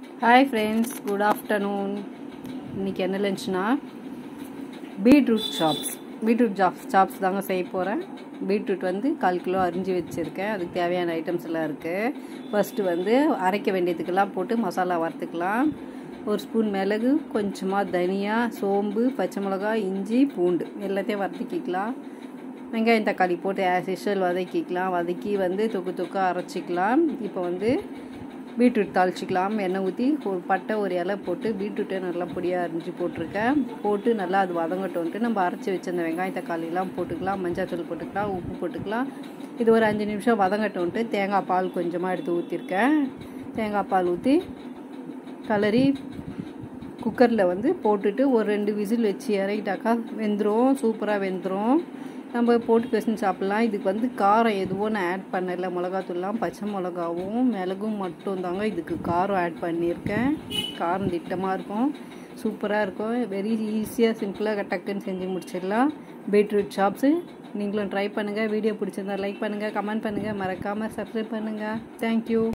hi friends good afternoon இன்றைக்கி என்ன லஞ்ச்னா beetroot chops beetroot chops chops தாங்க செய்ய போகிறேன் பீட்ரூட் வந்து கால் கிலோ அரிஞ்சு வச்சுருக்கேன் அதுக்கு தேவையான ஐட்டம்ஸ் எல்லாம் இருக்குது ஃபஸ்ட்டு வந்து அரைக்க வேண்டியதுக்கெல்லாம் போட்டு மசாலா வறுத்துக்கலாம் ஒரு ஸ்பூன் மிளகு கொஞ்சமாக தனியா சோம்பு பச்சை மிளகாய் இஞ்சி பூண்டு எல்லாத்தையும் வறுத்துக்கிக்கலாம் வெங்காயம் தக்காளி போட்டு ஆஸ் யூஷுவல் வதக்கிக்கலாம் வதக்கி வந்து தொக்கு தொக்காக அரைச்சிக்கலாம் இப்போ வந்து பீட்ரூட் தாளிச்சிக்கலாம் எண்ணெய் ஊற்றி ஒரு பட்டை ஒரு இலை போட்டு பீட்ரூட்டை நல்லா பொடியாக அரிஞ்சு போட்டிருக்கேன் போட்டு நல்லா அது வதங்கட்டோன்ட்டு நம்ம அரைச்சி வச்சிருந்த வெங்காயம் தக்காளிலாம் போட்டுக்கலாம் மஞ்சாத்தூள் போட்டுக்கலாம் உப்பு போட்டுக்கலாம் இது ஒரு அஞ்சு நிமிஷம் வதங்கட்டோன்ட்டு தேங்காய் பால் கொஞ்சமாக எடுத்து ஊற்றிருக்கேன் தேங்காய் பால் ஊற்றி கலரி குக்கரில் வந்து போட்டுட்டு ஒரு ரெண்டு விசில் வச்சு இறக்கிட்டாக்கா வெந்துடும் சூப்பராக வெந்துடும் நம்ம போட்டு பேசின்னு சாப்பிட்லாம் இதுக்கு வந்து காரம் எதுவும் நான் ஆட் பண்ணலை மிளகாத்தூள்லாம் பச்சை மிளகாவும் மிளகும் மட்டும் தாங்க இதுக்கு காரம் ஆட் பண்ணியிருக்கேன் காரம் திட்டமாக இருக்கும் சூப்பராக இருக்கும் வெரி ஈஸியாக சிம்பிளாக டக்குன்னு செஞ்சு முடிச்சிடலாம் பீட்ரூட் ஷாப்ஸு நீங்களும் ட்ரை பண்ணுங்கள் வீடியோ பிடிச்சிருந்தா லைக் பண்ணுங்கள் கமெண்ட் பண்ணுங்கள் மறக்காமல் சப்ஸ்கிரைப் பண்ணுங்கள் தேங்க்யூ